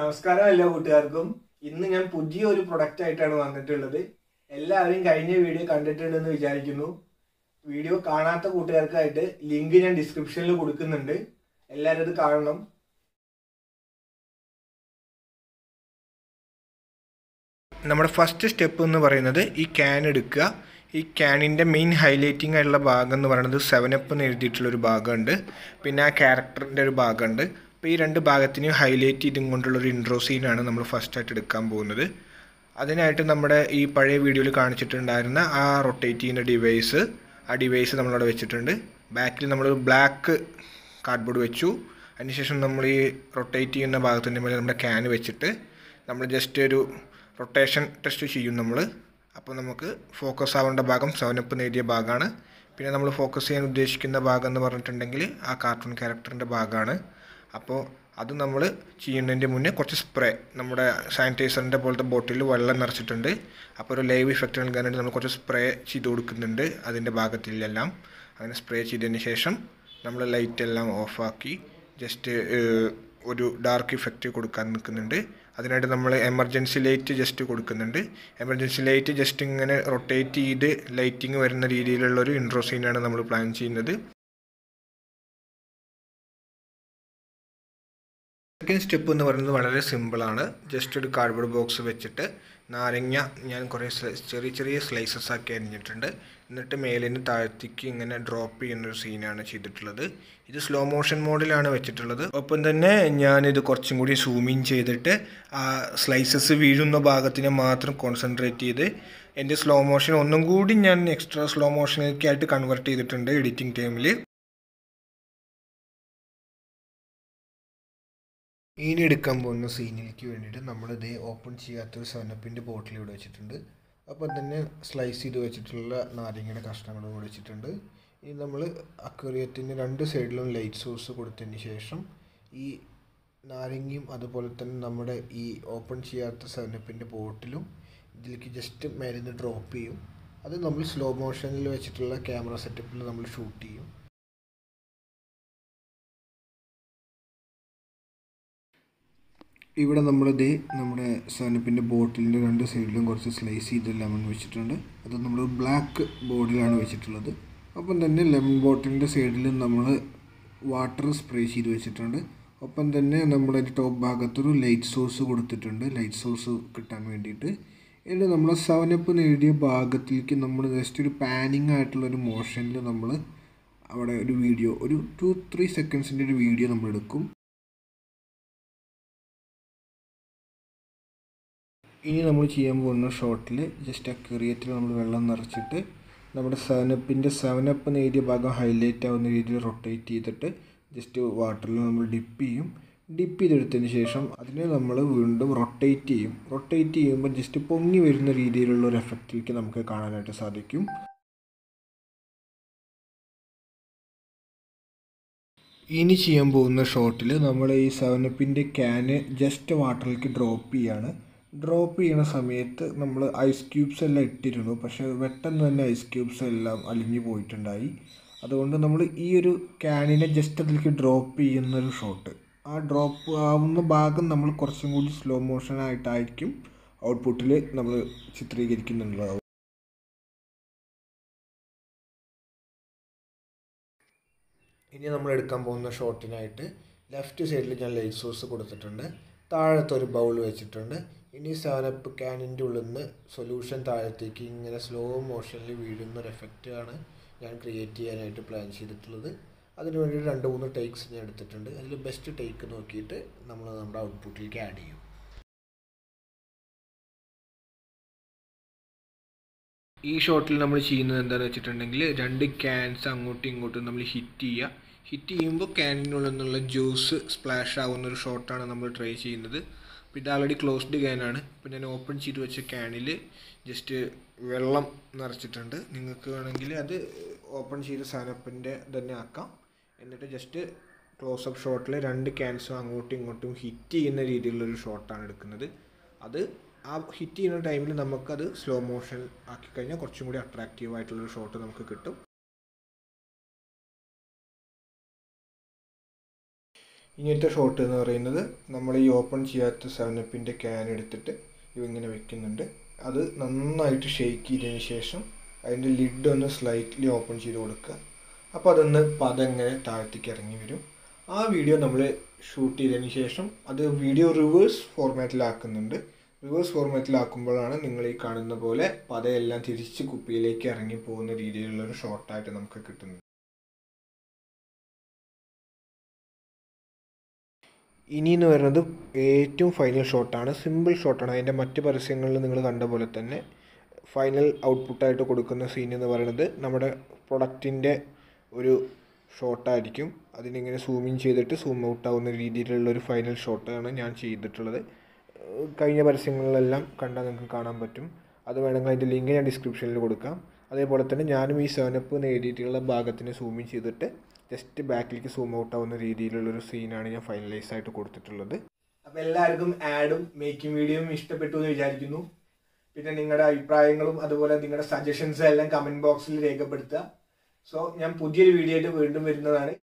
നമസ്കാരം എല്ലാ കൂട്ടുകാർക്കും ഇന്ന് ഞാൻ പുതിയ ഒരു പ്രൊഡക്റ്റ് ആയിട്ടാണ് വന്നിട്ടുള്ളത് എല്ലാവരും കഴിഞ്ഞ വീഡിയോ കണ്ടിട്ടുണ്ടെന്ന് വിചാരിക്കുന്നു വീഡിയോ കാണാത്ത കൂട്ടുകാർക്കായിട്ട് ലിങ്ക് ഞാൻ ഡിസ്ക്രിപ്ഷനിൽ കൊടുക്കുന്നുണ്ട് എല്ലാവരും അത് കാണണം നമ്മുടെ ഫസ്റ്റ് സ്റ്റെപ്പ് എന്ന് പറയുന്നത് ഈ ക്യാൻ എടുക്കുക ഈ ക്യാനിൻ്റെ മെയിൻ ഹൈലൈറ്റിംഗ് ആയിട്ടുള്ള ഭാഗം എന്ന് പറയുന്നത് സെവൻ അപ്പ് എന്ന് എഴുതിയിട്ടുള്ളൊരു ഭാഗമുണ്ട് പിന്നെ ആ ക്യാരക്ടറിൻ്റെ ഒരു ഭാഗമുണ്ട് അപ്പോൾ ഈ രണ്ട് ഭാഗത്തിനെയും ഹൈലൈറ്റ് ചെയ്തും കൊണ്ടുള്ള ഒരു ഇൻട്രോ സീനാണ് നമ്മൾ ഫസ്റ്റായിട്ട് എടുക്കാൻ പോകുന്നത് അതിനായിട്ട് നമ്മുടെ ഈ പഴയ വീഡിയോയിൽ കാണിച്ചിട്ടുണ്ടായിരുന്ന ആ റൊട്ടേറ്റ് ചെയ്യുന്ന ഡിവൈസ് ആ ഡിവൈസ് നമ്മളവിടെ വെച്ചിട്ടുണ്ട് ബാക്കിൽ നമ്മൾ ബ്ലാക്ക് കാർഡ്ബോർഡ് വെച്ചു അതിനുശേഷം നമ്മൾ ഈ റൊട്ടേറ്റ് ചെയ്യുന്ന ഭാഗത്തിൻ്റെ മേലെ നമ്മുടെ ക്യാൻ വെച്ചിട്ട് നമ്മൾ ജസ്റ്റ് ഒരു റൊട്ടേഷൻ ടെസ്റ്റ് ചെയ്യും നമ്മൾ അപ്പോൾ നമുക്ക് ഫോക്കസ് ആവേണ്ട ഭാഗം സെവനപ്പ് നേടിയ ഭാഗമാണ് പിന്നെ നമ്മൾ ഫോക്കസ് ചെയ്യാൻ ഉദ്ദേശിക്കുന്ന ഭാഗം എന്ന് പറഞ്ഞിട്ടുണ്ടെങ്കിൽ ആ കാർട്ടൂൺ ക്യാരക്ടറിൻ്റെ ഭാഗമാണ് അപ്പോൾ അത് നമ്മൾ ചെയ്യുന്നതിൻ്റെ മുന്നേ കുറച്ച് സ്പ്രേ നമ്മുടെ സാനിറ്റൈസറിൻ്റെ പോലത്തെ ബോട്ടിൽ വെള്ളം നിറച്ചിട്ടുണ്ട് അപ്പോൾ ഒരു ലൈവ് ഇഫക്റ്റ് നൽകാനായിട്ട് നമ്മൾ കുറച്ച് സ്പ്രേ ചെയ്ത് കൊടുക്കുന്നുണ്ട് അതിൻ്റെ ഭാഗത്തിലെല്ലാം അങ്ങനെ സ്പ്രേ ചെയ്തതിന് ശേഷം നമ്മൾ ലൈറ്റ് എല്ലാം ഓഫാക്കി ജസ്റ്റ് ഒരു ഡാർക്ക് ഇഫക്റ്റ് കൊടുക്കാൻ നിൽക്കുന്നുണ്ട് അതിനായിട്ട് നമ്മൾ എമർജൻസി ലൈറ്റ് ജസ്റ്റ് കൊടുക്കുന്നുണ്ട് എമർജൻസി ലൈറ്റ് ജസ്റ്റ് ഇങ്ങനെ റൊട്ടേറ്റ് ചെയ്ത് ലൈറ്റിംഗ് വരുന്ന രീതിയിലുള്ള ഒരു ഇൻട്രോ സീനാണ് നമ്മൾ പ്ലാൻ ചെയ്യുന്നത് സെക്കൻഡ് സ്റ്റെപ്പ് എന്ന് പറയുന്നത് വളരെ സിമ്പിളാണ് ജസ്റ്റ് ഒരു കാർഡ്ബോർഡ് ബോക്സ് വെച്ചിട്ട് നാരങ്ങ ഞാൻ കുറേ ചെറിയ ചെറിയ സ്ലൈസസ് ആക്കി അരിഞ്ഞിട്ടുണ്ട് എന്നിട്ട് മേലിന് താഴ്ത്തിക്ക് ഇങ്ങനെ ഡ്രോപ്പ് ചെയ്യുന്ന ഒരു സീനാണ് ചെയ്തിട്ടുള്ളത് ഇത് സ്ലോ മോഷൻ മോഡിലാണ് വെച്ചിട്ടുള്ളത് ഒപ്പം തന്നെ ഞാനിത് കുറച്ചും കൂടി സൂമിൻ ചെയ്തിട്ട് ആ സ്ലൈസസ് വീഴുന്ന ഭാഗത്തിനെ മാത്രം കോൺസെൻട്രേറ്റ് ചെയ്ത് എൻ്റെ സ്ലോ മോഷൻ ഒന്നും കൂടി ഞാൻ എക്സ്ട്രാ സ്ലോ മോഷനിലേക്കായിട്ട് കൺവേർട്ട് ചെയ്തിട്ടുണ്ട് എഡിറ്റിംഗ് ടൈമിൽ ഇനി എടുക്കാൻ പോകുന്ന സീനിലേക്ക് വേണ്ടിയിട്ട് നമ്മളിത് ഓപ്പൺ ചെയ്യാത്തൊരു സെവനപ്പിൻ്റെ ബോട്ടിൽ ഇവിടെ വെച്ചിട്ടുണ്ട് അപ്പം തന്നെ സ്ലൈസ് ചെയ്ത് വെച്ചിട്ടുള്ള നാരങ്ങയുടെ കഷ്ണങ്ങളും കൂടെ വെച്ചിട്ടുണ്ട് ഇനി നമ്മൾ അക്വറിയത്തിൻ്റെ രണ്ട് സൈഡിലും ലൈറ്റ് സോഴ്സ് കൊടുത്തതിന് ശേഷം ഈ നാരങ്ങയും അതുപോലെ തന്നെ നമ്മുടെ ഈ ഓപ്പൺ ചെയ്യാത്ത സെവനപ്പിൻ്റെ ബോട്ടിലും ഇതിലേക്ക് ജസ്റ്റ് മേലിൽ നിന്ന് ഡ്രോപ്പ് ചെയ്യും അത് നമ്മൾ സ്ലോ മോഷനിൽ വെച്ചിട്ടുള്ള ക്യാമറ സെറ്റപ്പിൽ നമ്മൾ ഷൂട്ട് ചെയ്യും ഇവിടെ നമ്മളിത് നമ്മുടെ സനപ്പിൻ്റെ ബോട്ടിലിൻ്റെ രണ്ട് സൈഡിലും കുറച്ച് സ്ലൈസ് ചെയ്ത ലെമൺ വെച്ചിട്ടുണ്ട് അത് നമ്മൾ ബ്ലാക്ക് ബോർഡിലാണ് വെച്ചിട്ടുള്ളത് ഒപ്പം തന്നെ ലെമൺ ബോട്ടിലിൻ്റെ സൈഡിൽ നമ്മൾ വാട്ടർ സ്പ്രേ ചെയ്ത് വെച്ചിട്ടുണ്ട് ഒപ്പം തന്നെ നമ്മളതിൻ്റെ ടോപ്പ് ഭാഗത്തൊരു ലൈറ്റ് സോഴ്സ് കൊടുത്തിട്ടുണ്ട് ലൈറ്റ് സോഴ്സ് കിട്ടാൻ വേണ്ടിയിട്ട് എന്നിട്ട് നമ്മൾ സെവനപ്പ് നേടിയ ഭാഗത്തിലേക്ക് നമ്മൾ ജസ്റ്റ് ഒരു പാനിങ് ആയിട്ടുള്ള ഒരു മോഷനിൽ നമ്മൾ അവിടെ ഒരു വീഡിയോ ഒരു ടു ത്രീ സെക്കൻഡ്സിൻ്റെ ഒരു വീഡിയോ നമ്മൾ എടുക്കും ഇനി നമ്മൾ ചെയ്യാൻ പോകുന്ന ഷോട്ടിൽ ജസ്റ്റ് അക്വേറിയത്തിൽ നമ്മൾ വെള്ളം നിറച്ചിട്ട് നമ്മുടെ സെവനപ്പിൻ്റെ സെവനപ്പ് നേരിയ ഭാഗം ഹൈലൈറ്റ് ആവുന്ന രീതിയിൽ റൊട്ടേറ്റ് ചെയ്തിട്ട് ജസ്റ്റ് വാട്ടറിൽ നമ്മൾ ഡിപ്പ് ചെയ്യും ഡിപ്പ് ചെയ്തെടുത്തതിന് ശേഷം അതിനെ നമ്മൾ വീണ്ടും റൊട്ടേറ്റ് ചെയ്യും റൊട്ടേറ്റ് ചെയ്യുമ്പോൾ ജസ്റ്റ് പൊങ്ങി വരുന്ന രീതിയിലുള്ള ഒരു എഫക്റ്റിലേക്ക് നമുക്ക് കാണാനായിട്ട് സാധിക്കും ഇനി ചെയ്യാൻ പോകുന്ന ഷോട്ടിൽ നമ്മൾ ഈ സെവനപ്പിൻ്റെ ക്യാന് ജസ്റ്റ് വാട്ടറിലേക്ക് ഡ്രോപ്പ് ചെയ്യാണ് ഡ്രോപ്പ് ചെയ്യുന്ന സമയത്ത് നമ്മൾ ഐസ് ക്യൂബ്സ് എല്ലാം ഇട്ടിരുന്നു പക്ഷേ പെട്ടെന്ന് തന്നെ ഐസ് ക്യൂബ്സ് എല്ലാം അലിഞ്ഞു പോയിട്ടുണ്ടായി അതുകൊണ്ട് നമ്മൾ ഈ ഒരു ക്യാനിനെ ജസ്റ്റ് അതിലേക്ക് ഡ്രോപ്പ് ചെയ്യുന്നൊരു ഷോട്ട് ആ ഡ്രോപ്പ് ആവുന്ന ഭാഗം നമ്മൾ കുറച്ചും കൂടി സ്ലോ മോഷനായിട്ടായിരിക്കും ഔട്ട്പുട്ടിൽ നമ്മൾ ചിത്രീകരിക്കുന്നുണ്ടാവും ഇനി നമ്മൾ എടുക്കാൻ പോകുന്ന ഷോട്ടിനായിട്ട് ലെഫ്റ്റ് സൈഡിൽ ഞാൻ ലൈറ്റ് സോഴ്സ് കൊടുത്തിട്ടുണ്ട് താഴത്തെ ഒരു ബൗൾ വെച്ചിട്ടുണ്ട് ഇനി സെവനപ്പ് ക്യാനിൻ്റെ ഉള്ളിൽ നിന്ന് സൊല്യൂഷൻ താഴത്തേക്ക് ഇങ്ങനെ സ്ലോ മോഷനിൽ വീഴുന്ന ഒരു എഫക്റ്റാണ് ഞാൻ ക്രിയേറ്റ് ചെയ്യാനായിട്ട് പ്ലാൻ ചെയ്തിട്ടുള്ളത് അതിന് വേണ്ടി രണ്ട് മൂന്ന് ടേക്സ് ഞാൻ എടുത്തിട്ടുണ്ട് അതിൽ ബെസ്റ്റ് ടേക്ക് നോക്കിയിട്ട് നമ്മൾ നമ്മുടെ ഔട്ട്പുട്ടിലേക്ക് ആഡ് ചെയ്യും ഈ ഷോട്ടിൽ നമ്മൾ ചെയ്യുന്നത് എന്താണെന്ന് വെച്ചിട്ടുണ്ടെങ്കിൽ രണ്ട് ക്യാൻസ് അങ്ങോട്ടും ഇങ്ങോട്ടും നമ്മൾ ഹിറ്റ് ചെയ്യുക ഹിറ്റ് ചെയ്യുമ്പോൾ ക്യാനിനുള്ളിൽ നിന്നുള്ള ജ്യൂസ് സ്പ്ലാഷ് ആവുന്ന ഒരു ഷോട്ടാണ് നമ്മൾ ട്രൈ ചെയ്യുന്നത് അപ്പോൾ ഇത് ആൾറെഡി ക്ലോസ്ഡ് ക്യാനാണ് ഇപ്പോൾ ഞാൻ ഓപ്പൺ ചെയ്ത് വെച്ച ക്യാനിൽ ജസ്റ്റ് വെള്ളം നിറച്ചിട്ടുണ്ട് നിങ്ങൾക്ക് വേണമെങ്കിൽ അത് ഓപ്പൺ ചെയ്ത സാനപ്പിൻ്റെ തന്നെ ആക്കാം എന്നിട്ട് ജസ്റ്റ് ക്ലോസ് അപ്പ് ഷോട്ടിൽ രണ്ട് ക്യാൻസും അങ്ങോട്ടും ഇങ്ങോട്ടും ഹിറ്റ് ചെയ്യുന്ന രീതിയിലുള്ളൊരു ഷോട്ടാണ് എടുക്കുന്നത് അത് ആ ഹിറ്റ് ചെയ്യുന്ന ടൈമിൽ നമുക്കത് സ്ലോ മോഷൻ ആക്കി കഴിഞ്ഞാൽ കുറച്ചും കൂടി അട്രാക്റ്റീവ് ആയിട്ടുള്ളൊരു ഷോട്ട് നമുക്ക് കിട്ടും ഇങ്ങനത്തെ ഷോട്ട് എന്ന് പറയുന്നത് നമ്മൾ ഈ ഓപ്പൺ ചെയ്യാത്ത സെവനപ്പിൻ്റെ ക്യാൻ എടുത്തിട്ട് ഇങ്ങനെ വെക്കുന്നുണ്ട് അത് നന്നായിട്ട് ഷെയ്ക്ക് ചെയ്തതിന് ശേഷം അതിൻ്റെ ലിഡ് ഒന്ന് സ്ലൈറ്റ്ലി ഓപ്പൺ ചെയ്ത് കൊടുക്കുക അപ്പോൾ അതൊന്ന് പതങ്ങനെ താഴത്തേക്ക് ഇറങ്ങി വരും ആ വീഡിയോ നമ്മൾ ഷൂട്ട് ചെയ്തതിന് ശേഷം അത് വീഡിയോ റിവേഴ്സ് ഫോർമാറ്റിലാക്കുന്നുണ്ട് റിവേഴ്സ് ഫോർമാറ്റിലാക്കുമ്പോഴാണ് നിങ്ങൾ ഈ കാണുന്ന പോലെ പതയെല്ലാം തിരിച്ച് കുപ്പിയിലേക്ക് ഇറങ്ങി പോകുന്ന രീതിയിലുള്ള ഒരു ഷോട്ടായിട്ട് നമുക്ക് കിട്ടുന്നത് ഇനി എന്ന് പറയുന്നത് ഏറ്റവും ഫൈനൽ ഷോട്ടാണ് സിമ്പിൾ ഷോട്ടാണ് അതിൻ്റെ മറ്റ് പരസ്യങ്ങളിൽ നിങ്ങൾ കണ്ട പോലെ തന്നെ ഫൈനൽ ഔട്ട്പുട്ടായിട്ട് കൊടുക്കുന്ന സീൻ എന്ന് പറയുന്നത് നമ്മുടെ പ്രൊഡക്റ്റിൻ്റെ ഒരു ഷോട്ടായിരിക്കും അതിനിങ്ങനെ സൂം ഇൻ ചെയ്തിട്ട് സൂം ഔട്ട് ആവുന്ന രീതിയിലുള്ള ഒരു ഫൈനൽ ഷോട്ടാണ് ഞാൻ ചെയ്തിട്ടുള്ളത് കഴിഞ്ഞ പരസ്യങ്ങളിലെല്ലാം കണ്ടാൽ നിങ്ങൾക്ക് കാണാൻ പറ്റും അത് വേണമെങ്കിൽ അതിൻ്റെ ലിങ്ക് ഞാൻ ഡിസ്ക്രിപ്ഷനിൽ കൊടുക്കാം അതേപോലെ തന്നെ ഞാനും ഈ സെവനപ്പ് എന്ന് എഴുതിയിട്ടുള്ള ഭാഗത്തിന് സൂം ഇൻ ചെയ്തിട്ട് ജസ്റ്റ് ബാക്കിലേക്ക് സൂം ഔട്ട് ആവുന്ന രീതിയിലുള്ളൊരു സീനാണ് ഞാൻ ഫൈനലൈസ് ആയിട്ട് കൊടുത്തിട്ടുള്ളത് അപ്പോൾ എല്ലാവർക്കും ആഡും മേക്കിംഗ് വീഡിയോയും ഇഷ്ടപ്പെട്ടു എന്ന് വിചാരിക്കുന്നു പിന്നെ നിങ്ങളുടെ അഭിപ്രായങ്ങളും അതുപോലെ നിങ്ങളുടെ സജഷൻസും എല്ലാം കമൻറ്റ് ബോക്സിൽ രേഖപ്പെടുത്തുക സോ ഞാൻ പുതിയൊരു വീഡിയോ ആയിട്ട് വീണ്ടും വരുന്നതാണ്